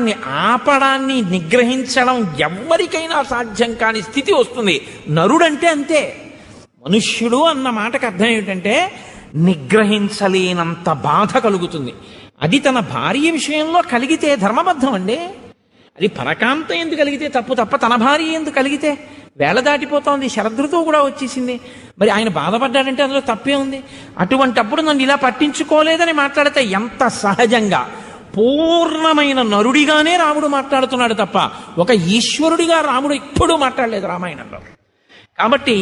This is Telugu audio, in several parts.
ఉపకారాన్ని ఆపడాన్ని నిగ్రహించడం ఎవ్వరికైనా సాధ్యం కాని స్థితి వస్తుంది నరుడంటే అంతే మనుష్యుడు అన్న మాటకు అర్థం ఏమిటంటే నిగ్రహించలేనంత బాధ కలుగుతుంది అది తన భార్య విషయంలో కలిగితే ధర్మబద్ధం అండి అది పరకాంత ఎందుకు కలిగితే తప్పు తప్ప తన భార్య ఎందుకు కలిగితే వేల దాటిపోతోంది శరదృతువు కూడా వచ్చేసింది మరి ఆయన బాధపడ్డాడంటే అందులో తప్పే ఉంది అటువంటప్పుడు నన్ను ఇలా పట్టించుకోలేదని మాట్లాడితే ఎంత సహజంగా పూర్ణమైన నరుడిగానే రాముడు మాట్లాడుతున్నాడు తప్ప ఒక ఈశ్వరుడిగా రాముడు ఎప్పుడూ మాట్లాడలేదు రామాయణంలో కాబట్టి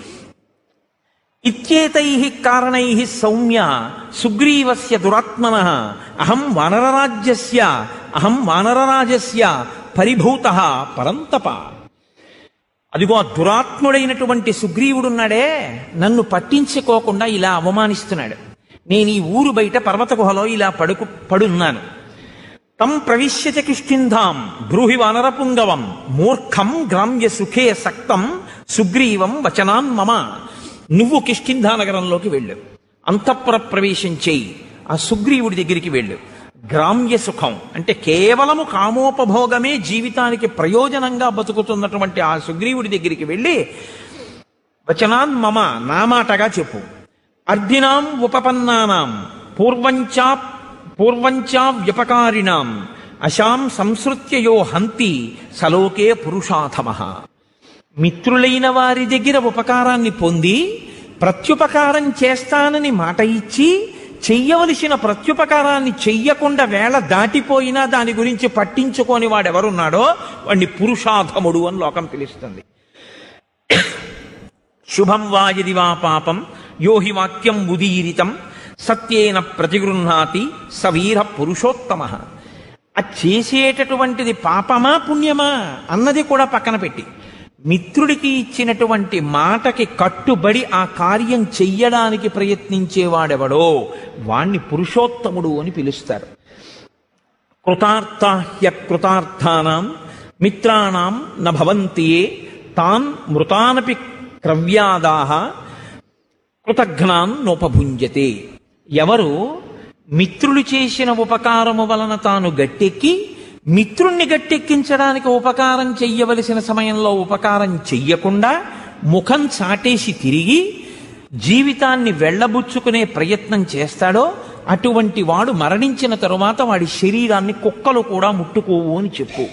ఇత్యేతై కారణై సౌమ్య సుగ్రీవస్య దురాత్మన అహం వానరరాజ్యస్య అహం వానరరాజస్య పరిభూత పరంతప అదిగో ఆ దురాత్ముడైనటువంటి సుగ్రీవుడున్నాడే నన్ను పట్టించుకోకుండా ఇలా అవమానిస్తున్నాడు నేను ఈ ఊరు బయట పర్వత గుహలో ఇలా పడుకు పడున్నాను తం ప్రవిశ్యచ కిష్కింధాం బ్రూహి వానరపుంగవం మూర్ఖం గ్రామ్య సుఖే సక్తం సుగ్రీవం వచనాన్ మమ నువ్వు కిష్కింధా నగరంలోకి వెళ్ళు అంతఃపుర ప్రవేశం చేయి ఆ సుగ్రీవుడి దగ్గరికి వెళ్ళు గ్రామ్య సుఖం అంటే కేవలము కామోపభోగమే జీవితానికి ప్రయోజనంగా బతుకుతున్నటువంటి ఆ సుగ్రీవుడి దగ్గరికి వెళ్ళి వచనాన్ మమ నా మాటగా చెప్పు అర్ధినాం ఉపపన్నానాం పూర్వంచా పూర్వంచా వ్యపకారిణాం అశాం సంసృత్య యో హంతి సలోకే పురుషాథమ మిత్రులైన వారి దగ్గర ఉపకారాన్ని పొంది ప్రత్యుపకారం చేస్తానని మాట ఇచ్చి చెయ్యవలసిన ప్రత్యుపకారాన్ని చెయ్యకుండా వేళ దాటిపోయినా దాని గురించి పట్టించుకోని వాడెవరున్నాడో వాడిని పురుషాధముడు అని లోకం పిలుస్తుంది శుభం వా యది వా పాపం యో హి వాక్యం ఉదీరితం సత్యేన ప్రతిగృహ్ణాతి సవీర పురుషోత్తమ ఆ చేసేటటువంటిది పాపమా పుణ్యమా అన్నది కూడా పక్కన పెట్టి మిత్రుడికి ఇచ్చినటువంటి మాటకి కట్టుబడి ఆ కార్యం చెయ్యడానికి ప్రయత్నించేవాడెవడో వాణ్ణి పురుషోత్తముడు అని పిలుస్తారు కృతార్థ హ్యకృతార్థానాం మిత్రాణం నభవంతియే తాన్ మృతానపి క్రవ్యాదాహ కృతఘ్నాన్ నోపభుంజతే ఎవరు మిత్రులు చేసిన ఉపకారము వలన తాను గట్టెక్కి మిత్రుణ్ణి గట్టెక్కించడానికి ఉపకారం చెయ్యవలసిన సమయంలో ఉపకారం చెయ్యకుండా ముఖం చాటేసి తిరిగి జీవితాన్ని వెళ్ళబుచ్చుకునే ప్రయత్నం చేస్తాడో అటువంటి వాడు మరణించిన తరువాత వాడి శరీరాన్ని కుక్కలు కూడా ముట్టుకోవు అని చెప్పు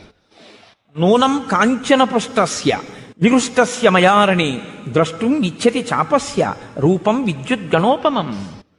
నూనం కాంచన పృష్టస్య విరుష్టస్య మయారణి ద్రష్టుం ఇచ్చతి చాపస్య రూపం విద్యుద్గణోపమం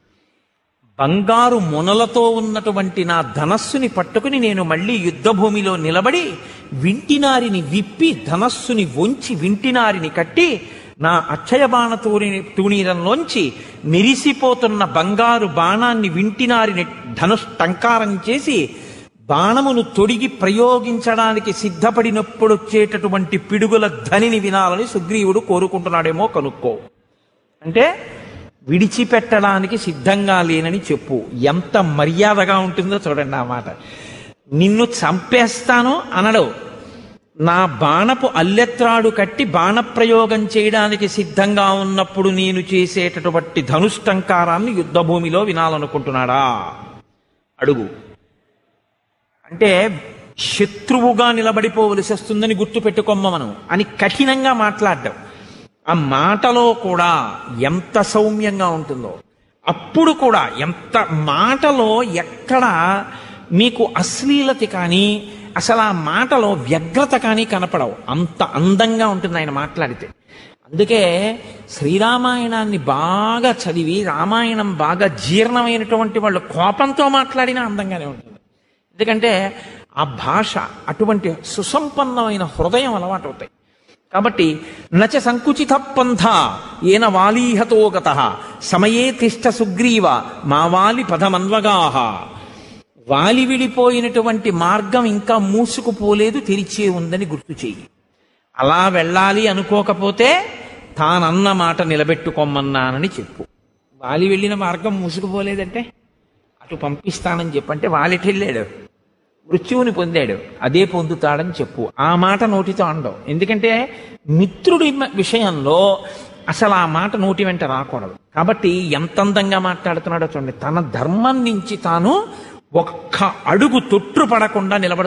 బంగారు మొనలతో ఉన్నటువంటి నా ధనస్సుని పట్టుకుని నేను మళ్ళీ యుద్ధభూమిలో నిలబడి వింటినారిని విప్పి ధనస్సుని వంచి వింటినారిని కట్టి నా అక్షయ బాణ తూరి తూణీరంలోంచి మెరిసిపోతున్న బంగారు బాణాన్ని వింటినారిని ధనుష్ టంకారం చేసి బాణమును తొడిగి ప్రయోగించడానికి సిద్ధపడినప్పుడు వచ్చేటటువంటి పిడుగుల ధనిని వినాలని సుగ్రీవుడు కోరుకుంటున్నాడేమో కనుక్కో అంటే విడిచిపెట్టడానికి సిద్ధంగా లేనని చెప్పు ఎంత మర్యాదగా ఉంటుందో చూడండి ఆ మాట నిన్ను చంపేస్తాను అనడు నా బాణపు అల్లెత్రాడు కట్టి బాణప్రయోగం చేయడానికి సిద్ధంగా ఉన్నప్పుడు నేను చేసేటటువంటి ధనుష్టంకారాన్ని యుద్ధభూమిలో వినాలనుకుంటున్నాడా అడుగు అంటే శత్రువుగా నిలబడిపోవలసి వస్తుందని గుర్తు పెట్టుకోమ్మ మనం అని కఠినంగా మాట్లాడ్డాం ఆ మాటలో కూడా ఎంత సౌమ్యంగా ఉంటుందో అప్పుడు కూడా ఎంత మాటలో ఎక్కడ మీకు అశ్లీలత కానీ అసలు ఆ మాటలో వ్యగ్రత కానీ కనపడవు అంత అందంగా ఉంటుంది ఆయన మాట్లాడితే అందుకే శ్రీరామాయణాన్ని బాగా చదివి రామాయణం బాగా జీర్ణమైనటువంటి వాళ్ళు కోపంతో మాట్లాడినా అందంగానే ఉంటుంది ఎందుకంటే ఆ భాష అటువంటి సుసంపన్నమైన హృదయం అలవాటు అవుతాయి కాబట్టి నచ సంకుచిత పంథ ఏన వాలీహతో గత సమయే తిష్ట సుగ్రీవ మా వాలి పదమన్వగాహ వాలి విడిపోయినటువంటి మార్గం ఇంకా మూసుకుపోలేదు తెరిచే ఉందని గుర్తు చెయ్యి అలా వెళ్ళాలి అనుకోకపోతే తానన్న మాట నిలబెట్టుకోమన్నానని చెప్పు వాలి వెళ్ళిన మార్గం మూసుకుపోలేదంటే అటు పంపిస్తానని చెప్పంటే వాలిటి వెళ్ళాడు మృత్యువుని పొందాడు అదే పొందుతాడని చెప్పు ఆ మాట నోటితో అండవు ఎందుకంటే మిత్రుడి మ- విషయంలో అసలు ఆ మాట నోటి వెంట రాకూడదు కాబట్టి ఎంత అందంగా మాట్లాడుతున్నాడో చూడండి తన ధర్మం నుంచి తాను ఒక్క అడుగు తొట్టు పడకుండా నిలబడ